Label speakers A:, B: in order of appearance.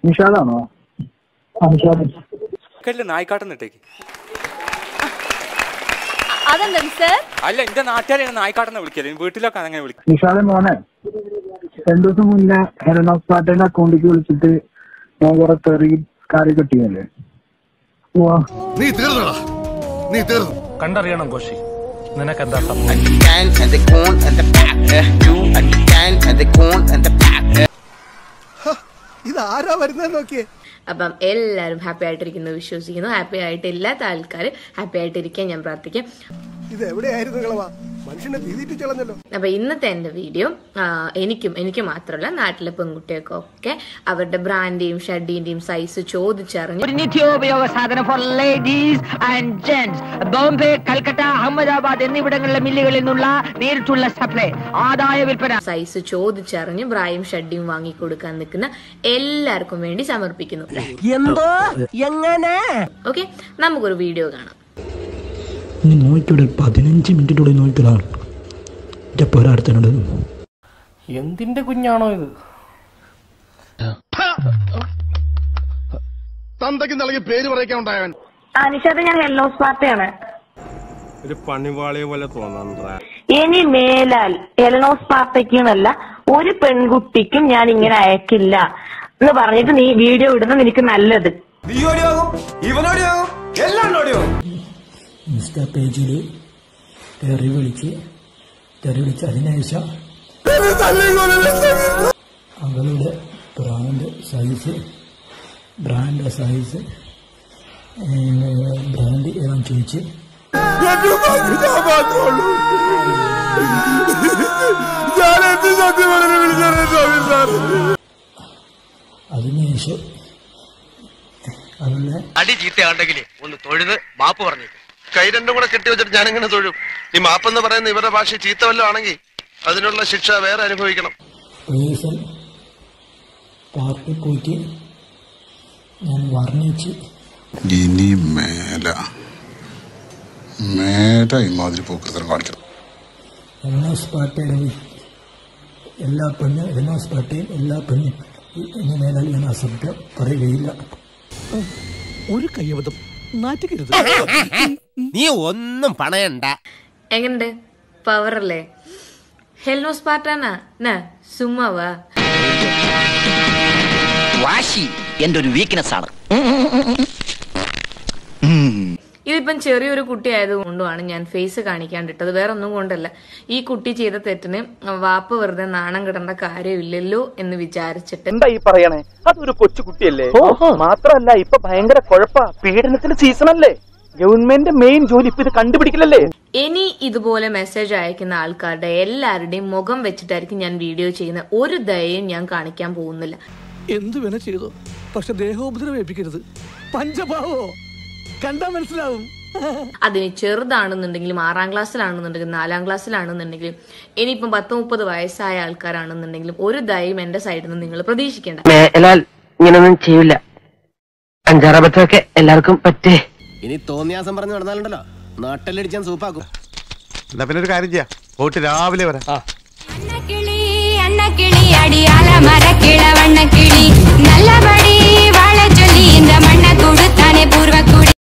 A: നിഷാദാണോ ആ നിഷാദ്
B: കല്ല് നായ്ക്കാട്ടം ഇട്ടേക്ക്
C: അതെന്താ സർ
B: അല്ല എന്റെ നാട്ടുകാരെ നായ്ക്കാട്ടെന്ന് വിളിക്കല് വീട്ടിലൊക്കെ അങ്ങനെ വിളിക്കും
A: നിഷാദ് മോനെ രണ്ടു ദിവസം മുന്നേ ഹെലനോസ് പാട്ടന്റെ അക്കൗണ്ടിലേക്ക് വിളിച്ചിട്ട് ഞാൻ കുറെ തെറി കാര്യം കെട്ടിയല്ലേ വാ
D: നീ തീർന്നടാ നീ തീർന്നു
E: കണ്ടറിയണം കോശി നിനക്കെന്താ
F: At the can and the corn and the pack. eh. You at the can and the corn and the pack. eh.
D: ഇതാരാ വരുന്നത് നോക്കിയേ
G: അപ്പം എല്ലാവരും ഹാപ്പി ആയിട്ടിരിക്കുന്നു വിശ്വസിക്കുന്നു ഹാപ്പി ആയിട്ട് ഇല്ലാത്ത ആൾക്കാർ ഹാപ്പി ആയിട്ടിരിക്കാൻ ഞാൻ പ്രാർത്ഥിക്കാം
D: ഇത് എവിടെയായിരുന്നു കളവാ മനുഷ്യനെ തീതിട്ട് കളഞ്ഞല്ലോ
G: അപ്പൊ ഇന്നത്തെ എന്റെ വീഡിയോ ആ, എനിക്കും എനിക്ക് മാത്രമല്ല നാട്ടിലെ പെൺകുട്ടികൾക്കൊക്കെ അവരുടെ ബ്രാൻഡിന്റെയും ഷഡ്ഡിന്റെയും സൈസ് ചോദിച്ചറിഞ്ഞ്
H: ഒരു നിത്യോപയോഗ സാധനം for ladies and gents Bombay Calcutta Ahmedabad എന്നിവിടങ്ങളിലെ മില്ലുകളിൽ നിന്നുള്ള നേരിട്ടുള്ള സപ്ലൈ ആദായ വിൽപ്പന
G: സൈസ് ചോദിച്ചറിഞ്ഞ് ബ്രായും ഷഡ്ഡിയും വാങ്ങിക്കൊടുക്കാൻ നിൽക്കുന്ന എല്ലാവർക്കും വേണ്ടി സമർപ്പിക്കുന്നു
H: എന്തോ എങ്ങനെ
G: ഓക്കെ നമുക്കൊരു വീഡിയോ കാണാം
I: ഇനി നോക്കിവിടെ പതിനഞ്ച് മിനിറ്റിലൂടെ നോക്കിയതാണ് എൻ്റെ പോരാടുത്തനോട്
E: എന്തിന്റെ കുഞ്ഞാണോ ഇത്
D: തന്തയ്ക്ക് നൽകി പേര് പറയിക്കാൻ ഉണ്ടായവൻ
J: അനിഷത് ഞാൻ ഹെല്ലോസ് പാർട്ടിയാണ്
D: ഒരു പണിവാളിയെ പോലെ തോന്നാൻ
J: ഇനി മേലാൽ എലനോസ് പാർട്ടിക്ക് എന്നല്ല ഒരു പെൺകുട്ടിക്കും ഞാൻ ഇങ്ങനെ അയക്കില്ല എന്ന് പറഞ്ഞിട്ട് നീ വീഡിയോ ഇടുന്നത് എനിക്ക് നല്ലത്
I: ഇൻസ്റ്റാ പേജിൽ തെറി വിളിച്ച് തെറി വിളിച്ച് അതിനുശേഷം അവളുടെ brand size brand size brand ഏതാണെന്ന് ചോദിച്ച് അതിനുശേഷം അവളുടെ
F: അടി ചീത്തയാണ്ടെങ്കിൽ ഒന്ന് തൊഴുത് മാപ്പ് പറഞ്ഞു കൈ രണ്ടും കൂടെ കെട്ടി വെച്ചിട്ട് ഞാൻ എങ്ങനെ തൊഴും ഈ മാപ്പെന്ന് പറയുന്ന ഇവരുടെ ഭാഷ ചീത്ത വല്ലതും ആണെങ്കിൽ അതിനുള്ള ശിക്ഷ വേറെ അനുഭവിക്കണം
I: പേഴ്സൺ പാർട്ടിൽ പോയിട്ട് ഞാൻ വർണ്ണിച്ച്
D: ഇനി മേല മേല ഇമാതിരി പോക്കൃതം കാണിക്കണം
I: എൽനോസ് പാർട്ടിയുടെ വി- എല്ലാ പെണ്ണും എൽനോസ് പാർട്ടിയും എല്ലാ പെണ്ണും ഇനി മേലാൽ ഞാൻ അസഭ്യം പറയുകയില്ല
E: ഒരു കയ്യബദ്ധം നാറ്റുകരുത്
F: നീ ഒന്നും പണയണ്ട
G: എങ്ങനുണ്ട് പവർ അല്ലേ ഹെൽനോസ് പാർട്ടാനാ നാ സുമ്മാവാ
H: വാശി എന്റെ ഒരു വീക്ക്നെസ് ആണ്
G: ഇതിപ്പം ചെറിയൊരു കുട്ടി ആയതുകൊണ്ടുമാണ് ഞാൻ ഫേസ് കാണിക്കാണ്ടിട്ടത് വേറെ ഒന്നും കൊണ്ടല്ല ഈ കുട്ടി ചെയ്ത തെറ്റിന് വാപ്പ വെറുതെ നാണം കിടേണ്ട കാര്യമില്ലല്ലോ എന്ന് വിചാരിച്ചിട്ട്
E: എന്താ ഈ പറയണേ അതൊരു കൊച്ചുകുട്ടിയല്ലേ മാത്രല്ല ഇപ്പൊ ഭയങ്കര കുഴപ്പ പീഡനത്തിന്റെ സീസൺ അല്ലേ ഗവൺമെന്റ് മെയിൻ ജോലി ഇപ്പൊ ഇത് കണ്ടുപിടിക്കില്ലല്ലേ
G: ഇനി ഇതുപോലെ മെസ്സേജ് അയക്കുന്ന ആൾക്കാരുടെ എല്ലാവരുടെയും മുഖം വെച്ചിട്ടായിരിക്കും ഞാൻ വീഡിയോ ചെയ്യുന്നത് ഒരു ദയയും ഞാൻ കാണിക്കാൻ പോകുന്നില്ല
E: എന്തു വേണ ചെയ്തു പക്ഷെ ദേഹോപദ്രവേൽപ്പിക്കരുത് പഞ്ചഭാവോ കണ്ടാ മനസ്സിലാവും
G: അതിന് ചെറുതാണെന്നുണ്ടെങ്കിലും ആറാം ക്ലാസ്സിലാണെന്നുണ്ടെങ്കിലും നാലാം ക്ലാസ്സിലാണെന്നുണ്ടെങ്കിലും ഇനിയിപ്പം പത്ത് മുപ്പത് വയസ്സായ ആൾക്കാരാണെന്നുണ്ടെങ്കിലും ഒരു ദയം എന്റെ സൈഡിൽ നിന്ന് നിങ്ങൾ പ്രതീക്ഷിക്കേണ്ട
H: മേലാൽ ഇങ്ങനൊന്നും ചെയ്യില്ല അഞ്ചാറബത്തൊക്കെ എല്ലാവർക്കും പറ്റേ
F: ഇനി തോന്നിയാസം പറഞ്ഞു നടന്നാലുണ്ടല്ലോ നാട്ടിലടിച്ചാൻ സൂപ്പാക്കും
D: എന്നാ പിന്നെ ഒരു കാര്യം ചെയ്യാം പോയിട്ട് രാവിലെ വരാം
C: അണ്ണക്കിളി അണ്ണക്കിളി അടിയാല മരക്കിള വണ്ണക്കിളി നല്ലപടി വാഴ ചൊല്ലി இந்த மண்ண கொடுத்தானே பூர்வ குடி